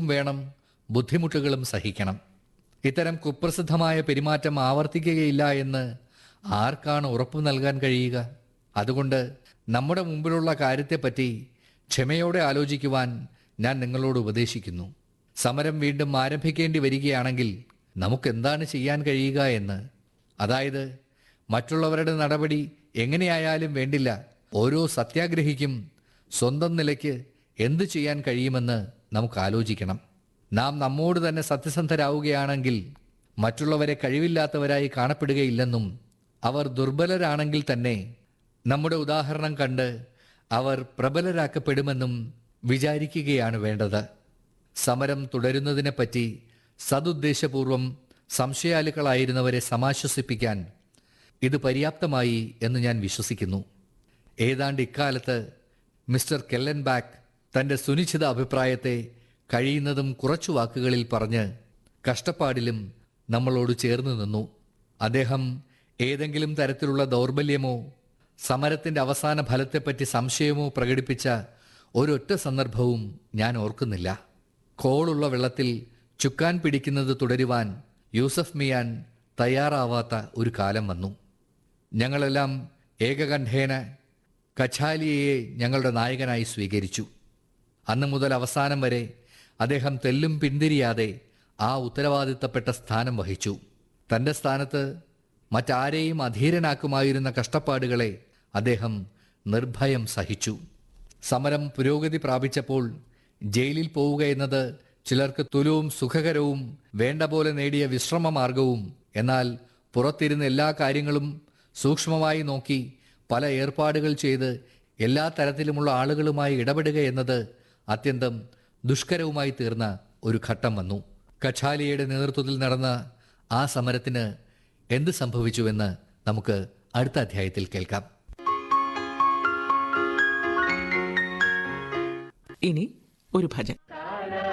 വേണം ബുദ്ധിമുട്ടുകളും സഹിക്കണം ഇത്തരം കുപ്രസിദ്ധമായ പെരുമാറ്റം ആവർത്തിക്കുകയില്ല എന്ന് ആർക്കാണ് ഉറപ്പു നൽകാൻ കഴിയുക അതുകൊണ്ട് നമ്മുടെ മുമ്പിലുള്ള കാര്യത്തെപ്പറ്റി ക്ഷമയോടെ ആലോചിക്കുവാൻ ഞാൻ നിങ്ങളോട് ഉപദേശിക്കുന്നു സമരം വീണ്ടും ആരംഭിക്കേണ്ടി വരികയാണെങ്കിൽ നമുക്കെന്താണ് ചെയ്യാൻ കഴിയുക എന്ന് അതായത് മറ്റുള്ളവരുടെ നടപടി എങ്ങനെയായാലും വേണ്ടില്ല ഓരോ സത്യാഗ്രഹിക്കും സ്വന്തം നിലയ്ക്ക് എന്തു ചെയ്യാൻ കഴിയുമെന്ന് നമുക്ക് ആലോചിക്കണം നാം നമ്മോട് തന്നെ സത്യസന്ധരാവുകയാണെങ്കിൽ മറ്റുള്ളവരെ കഴിവില്ലാത്തവരായി കാണപ്പെടുകയില്ലെന്നും അവർ ദുർബലരാണെങ്കിൽ തന്നെ നമ്മുടെ ഉദാഹരണം കണ്ട് അവർ പ്രബലരാക്കപ്പെടുമെന്നും വിചാരിക്കുകയാണ് വേണ്ടത് സമരം തുടരുന്നതിനെപ്പറ്റി സതുദ്ദേശപൂർവം സംശയാലുക്കളായിരുന്നവരെ സമാശ്വസിപ്പിക്കാൻ ഇത് പര്യാപ്തമായി എന്ന് ഞാൻ വിശ്വസിക്കുന്നു ഏതാണ്ട് ഇക്കാലത്ത് മിസ്റ്റർ കെല്ലൻബാക്ക് തൻ്റെ സുനിശ്ചിത അഭിപ്രായത്തെ കഴിയുന്നതും കുറച്ചു വാക്കുകളിൽ പറഞ്ഞ് കഷ്ടപ്പാടിലും നമ്മളോട് ചേർന്ന് നിന്നു അദ്ദേഹം ഏതെങ്കിലും തരത്തിലുള്ള ദൗർബല്യമോ സമരത്തിൻ്റെ അവസാന ഫലത്തെപ്പറ്റി സംശയമോ പ്രകടിപ്പിച്ച ഒരൊറ്റ സന്ദർഭവും ഞാൻ ഓർക്കുന്നില്ല കോളുള്ള വെള്ളത്തിൽ ചുക്കാൻ പിടിക്കുന്നത് തുടരുവാൻ യൂസഫ് മിയാൻ തയ്യാറാവാത്ത ഒരു കാലം വന്നു ഞങ്ങളെല്ലാം ഏകകണ്ഠേന കച്ചാലിയയെ ഞങ്ങളുടെ നായകനായി സ്വീകരിച്ചു അന്ന് മുതൽ അവസാനം വരെ അദ്ദേഹം തെല്ലും പിന്തിരിയാതെ ആ ഉത്തരവാദിത്തപ്പെട്ട സ്ഥാനം വഹിച്ചു തൻ്റെ സ്ഥാനത്ത് മറ്റാരെയും അധീരനാക്കുമായിരുന്ന കഷ്ടപ്പാടുകളെ അദ്ദേഹം നിർഭയം സഹിച്ചു സമരം പുരോഗതി പ്രാപിച്ചപ്പോൾ ജയിലിൽ പോവുക എന്നത് ചിലർക്ക് തുലവും സുഖകരവും വേണ്ട പോലെ നേടിയ വിശ്രമ മാർഗവും എന്നാൽ പുറത്തിരുന്ന് എല്ലാ കാര്യങ്ങളും സൂക്ഷ്മമായി നോക്കി പല ഏർപ്പാടുകൾ ചെയ്ത് എല്ലാ തരത്തിലുമുള്ള ആളുകളുമായി ഇടപെടുക എന്നത് അത്യന്തം ദുഷ്കരവുമായി തീർന്ന ഒരു ഘട്ടം വന്നു കച്ചാലിയുടെ നേതൃത്വത്തിൽ നടന്ന ആ സമരത്തിന് എന്ത് സംഭവിച്ചുവെന്ന് നമുക്ക് അടുത്ത അധ്യായത്തിൽ കേൾക്കാം ഇനി ഒരു ഭജൻ